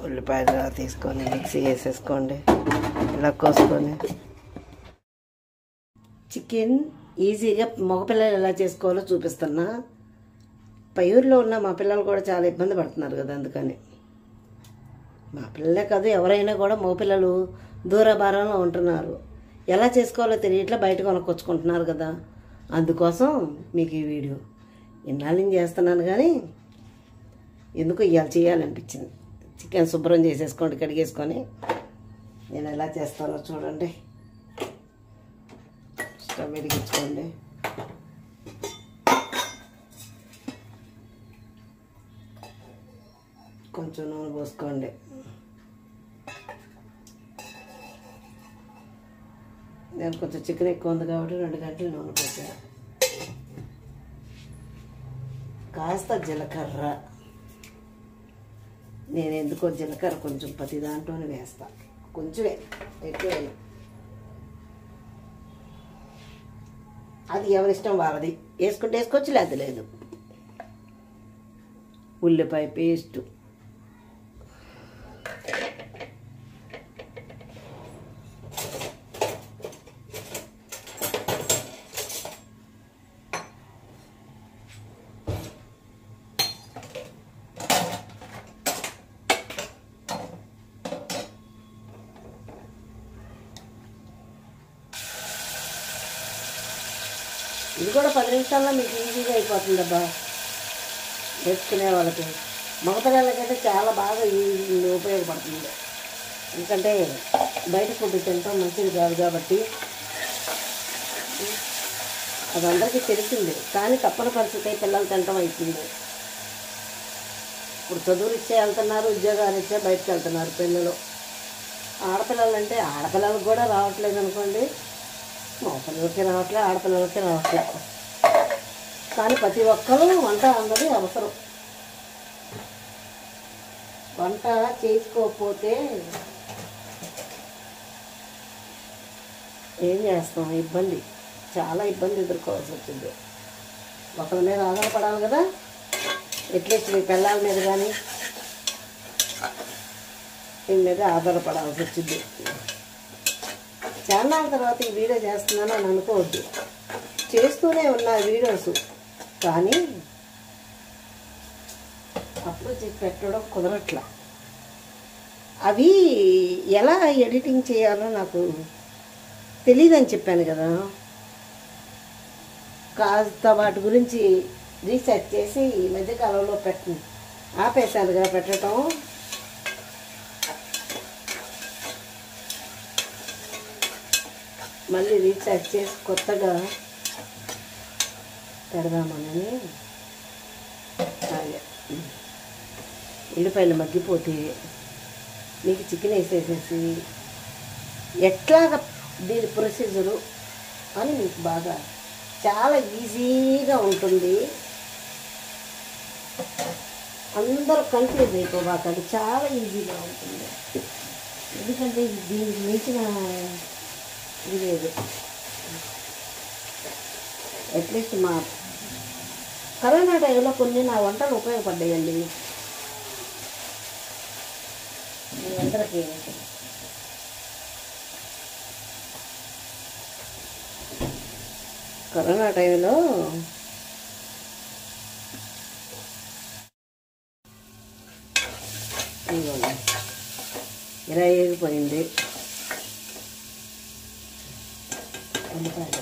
ఉల్లిపాయలు ఇలా తీసుకొని మిక్సీ వేసేసుకోండి ఇలా కోసుకొని చికెన్ ఈజీగా మగపిల్లలు ఎలా చేసుకోవాలో చూపిస్తున్నా పై ఊర్లో ఉన్న మా పిల్లలు కూడా చాలా ఇబ్బంది పడుతున్నారు కదా అందుకని మా పిల్లలే కాదు ఎవరైనా కూడా మగపిల్లలు దూరభారంలో ఉంటున్నారు ఎలా చేసుకోవాలో తెలియట్లా బయట కొనుక్కొచ్చుకుంటున్నారు కదా అందుకోసం మీకు ఈ వీడియో ఇన్నాళ్ళు నేను చేస్తున్నాను కానీ ఎందుకు ఇవాళ చేయాలనిపించింది చికెన్ శుభ్రం చేసేసుకోండి కడిగేసుకొని నేను ఎలా చేస్తానో చూడండి స్టవ్ వెలిగించుకోండి కొంచెం నూనె పోసుకోండి నేను కొంచెం చికెన్ ఎక్కువ ఉంది కాబట్టి రెండు గంటలు నూనె పోసా కాస్త జీలకర్ర నేను ఎందుకో జీలకర్ర కొంచెం ప్రతి దాంట్లోనే వేస్తా కొంచెమే ఎక్కువ వేయను. అది ఎవరిష్టం వాళ్ళది వేసుకుంటే వేసుకోవచ్చు లేదు లేదు ఉల్లిపాయ పేస్టు ఇది కూడా పది నిమిషాల్లో మీకు ఈజీగా అయిపోతుంది అబ్బా నేర్చుకునే వాళ్ళకి మగపిల్లలకైతే చాలా బాగా ఈ- ఉపయోగపడుతుంది ఎందుకంటే బయట ఫుడ్ తినటం మంచిది కాదు కాబట్టి అది అందరికీ తెలిసింది కానీ తప్పని పరిస్థితి పిల్లలు తినటం అవుతుంది ఇప్పుడు చదువులు ఇచ్చే వెళ్తున్నారు ఉద్యోగాలు ఇచ్చే బయటకు వెళ్తున్నారు పిల్లలు ఆడపిల్లలు అంటే ఆడపిల్లలకు కూడా రావట్లేదు అనుకోండి మగపిల్లలకి రావట్లే ఆడపిల్లలకి రావట్లే కానీ ప్రతి ఒక్కరూ వంట అన్నది అవసరం వంట చేసుకోకపోతే ఏం చేస్తాం ఇబ్బంది చాలా ఇబ్బంది ఎదుర్కోవాల్సి వచ్చింది ఒకరి మీద ఆధారపడాలి కదా అట్లీస్ట్ మీ పిల్లల మీద కానీ దీని మీద ఆధారపడాల్సి వచ్చింది చాలా తర్వాత ఈ వీడియో చేస్తున్నాను అని అనుకోవద్దు చేస్తూనే ఉన్న వీడియోస్ కానీ అప్లోడ్ చేసి పెట్టడం కుదరట్లా అవి ఎలా ఎడిటింగ్ చేయాలో నాకు తెలియదని చెప్పాను కదా కాస్త వాటి గురించి రీసెర్చ్ చేసి ఈ మధ్యకాలంలో పెట్ట ఆపేశాను కదా పెట్టడం మళ్ళీ రీఛార్జ్ చేసి కొత్తగా పెడదామని అలాగే ఉల్లిపాయలు మగ్గిపోతే మీకు చికెన్ వేసేసేసి ఎట్లాగ దీని ప్రొసీజరు అని మీకు బాగా చాలా ఈజీగా ఉంటుంది అందరూ కన్ఫ్యూజ్ అయిపోబాకండి చాలా ఈజీగా ఉంటుంది ఎందుకంటే దీనికి మించిన ఇది లేదు అట్లీస్ట్ మా కరోనా టైంలో కొన్ని నా వంటలు ఉపయోగపడ్డాయండి మీ అందరికీ కరోనా టైంలో ఇదిగోండి ఇలా ఏగిపోయింది ఉల్లిపాయలు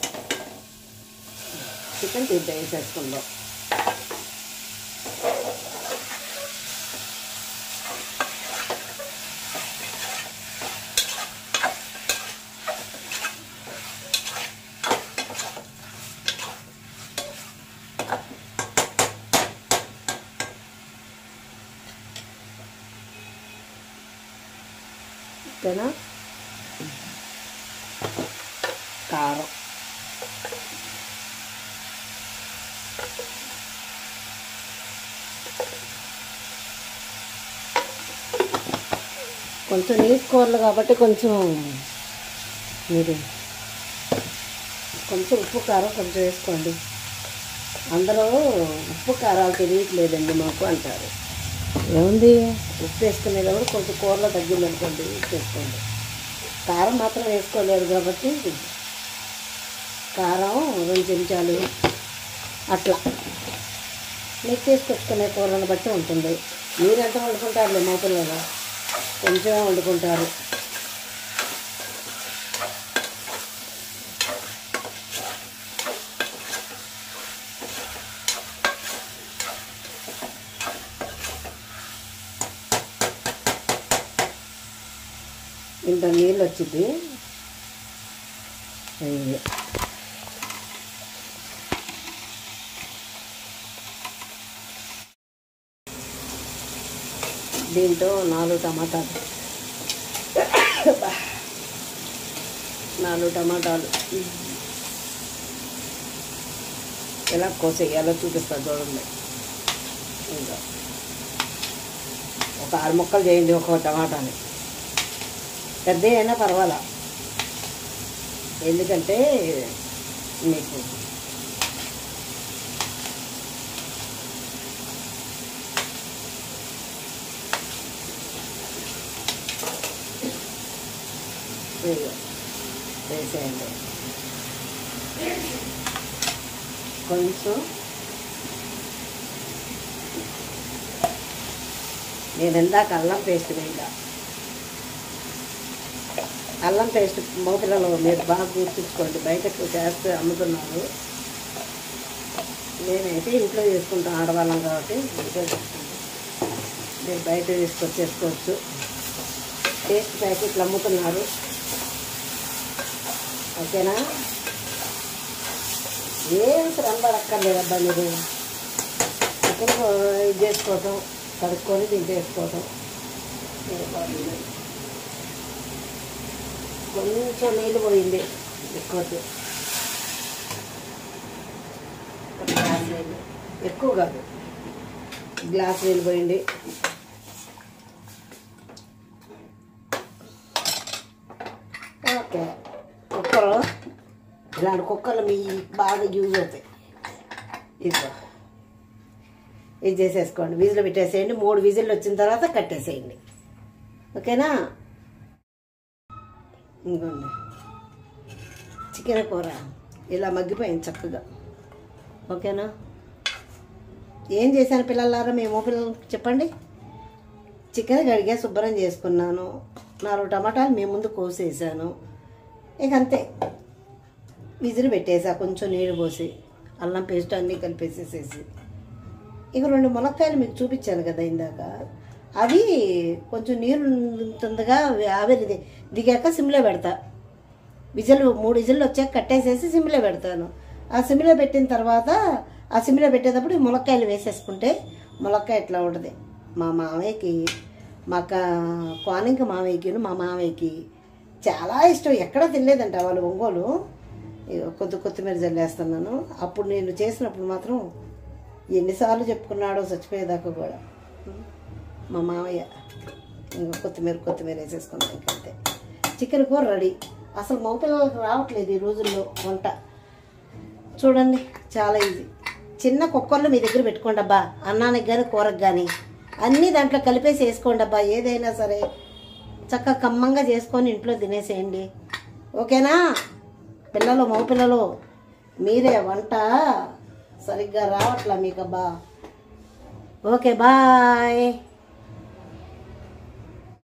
చికెన్ తీద్ద వేసేసుకుందాం ఓకేనా కారం కొంచెం నీటి కూరలు కాబట్టి కొంచెం మీరు కొంచెం ఉప్పు కారం కొంచెం వేసుకోండి అందరూ ఉప్పు కారాలు తెలియట్లేదండి మాకు అంటారు ఏముంది ఉప్పు వేసుకునేటప్పుడు కొంచెం కూరలో తగ్గింది అనుకోండి ఉప్పు వేసుకోండి కారం మాత్రం వేసుకోలేదు కాబట్టి కారం రెండు చెంచాలు అట్లా మీరు తీసుకొచ్చుకునే కూరలను బట్టి ఉంటుంది మీరు ఎంత వండుకుంటారులే మా పిల్లలు కొంచెం వండుకుంటారు ఇంత నీళ్ళు వచ్చింది అయ్యి. దీంట్లో నాలుగు టమాటాలు నాలుగు టమాటాలు ఎలా కోసేయాలో చూపిస్తా చూడండి ఇంకా ఒక ఆరు ముక్కలు చేయండి ఒక టమాటాని పెద్ద అయినా పర్వాలా ఎందుకంటే మీకు ఇదిగో, వేసేయండి కొంచెం నేను ఇందాక అల్లం పేస్ట్ వేయగా అల్లం పేస్ట్ మోపిలలో మీరు బాగా గుర్తుంచుకోండి బయటకు చేస్తే అమ్ముతున్నారు నేనైతే ఇంట్లో చేసుకుంటాను ఆడవాళ్ళం కాబట్టి ఇంట్లో చేసుకుంటాను మీరు బయట తీసుకొచ్చి చేసుకోవచ్చు పేస్ట్ ప్యాకెట్లు అమ్ముతున్నారు ఓకేనా ఏం శ్రమ పడక్కర్లేదబ్బా మీరు చికెన్ ఇది చేసుకోవటం కడుక్కొని దించేసుకోవటం సరిపోతుంది. కొంచెం నీళ్ళు పోయింది ఎక్కువ గ్లాస్ నీళ్ళు ఎక్కువ కాదు గ్లాస్ నీళ్ళు పోయింది ఓకే కుక్కర్ ఇలాంటి కుక్కర్లు మీ బాగా యూజ్ అవుతాయి ఇదిగో ఇది చేసేసుకోండి విజిల్ పెట్టేసేయండి మూడు విజిల్లు వచ్చిన తర్వాత కట్టేసేయండి ఓకేనా ఇంకోండి చికెన్ కూర ఇలా మగ్గిపోయింది చక్కగా ఓకేనా ఏం చేశాను పిల్లలారా మేము పిల్లలకి చెప్పండి చికెన్ కడిగా శుభ్రం చేసుకున్నాను నాలుగు టమాటాలు మీ ముందు కోసేసాను ఇక అంతే విజిల్ పెట్టేసా కొంచెం నీళ్ళు పోసి అల్లం పేస్ట్ అన్నీ కలిపేసేసేసి ఇక రెండు ములక్కాయలు మీకు చూపించాను కదా ఇందాక అవి కొంచెం నీరు ఉంటుందిగా ఆవిరి ది- దిగాక సిమ్లో పెడతా విజిల్ మూడు విజిల్లు వచ్చాక కట్టేసేసి సిమ్లో పెడతాను ఆ సిమ్లో పెట్టిన తర్వాత ఆ సిమ్లో పెట్టేటప్పుడు ఈ ములక్కాయలు వేసేసుకుంటే ములక్కాయ ఇట్లా ఉంటుంది మా మామయ్యకి మా కా- కోనింక మామయ్యకి మా మామయ్యకి చాలా ఇష్టం ఎక్కడ తినలేదంట వాళ్ళు ఒంగోలు ఇగో కొద్ది కొత్తిమీర జల్లేస్తున్నాను అప్పుడు నేను చేసినప్పుడు మాత్రం ఎన్నిసార్లు చెప్పుకున్నాడో చచ్చిపోయేదాకా కూడా మా మామయ్య ఇంకా కొత్తిమీర కొత్తిమీర వేసేసుకున్నాం ఇంకంతే చికెన్ కూర రెడీ అసలు మగ పిల్లలకు రావట్లేదు ఈ రోజుల్లో వంట చూడండి చాలా ఈజీ చిన్న కుక్కర్లు మీ దగ్గర పెట్టుకోండి అబ్బా అన్నానికి కానీ కూరకు కానీ అన్నీ దాంట్లో కలిపేసి వేసుకోండి అబ్బా ఏదైనా సరే చక్కగా కమ్మంగా చేసుకొని ఇంట్లో తినేసేయండి ఓకేనా పిల్లలు మగ పిల్లలు మీరే వంట సరిగ్గా రావట్లా మీకు అబ్బా ఓకే బాయ్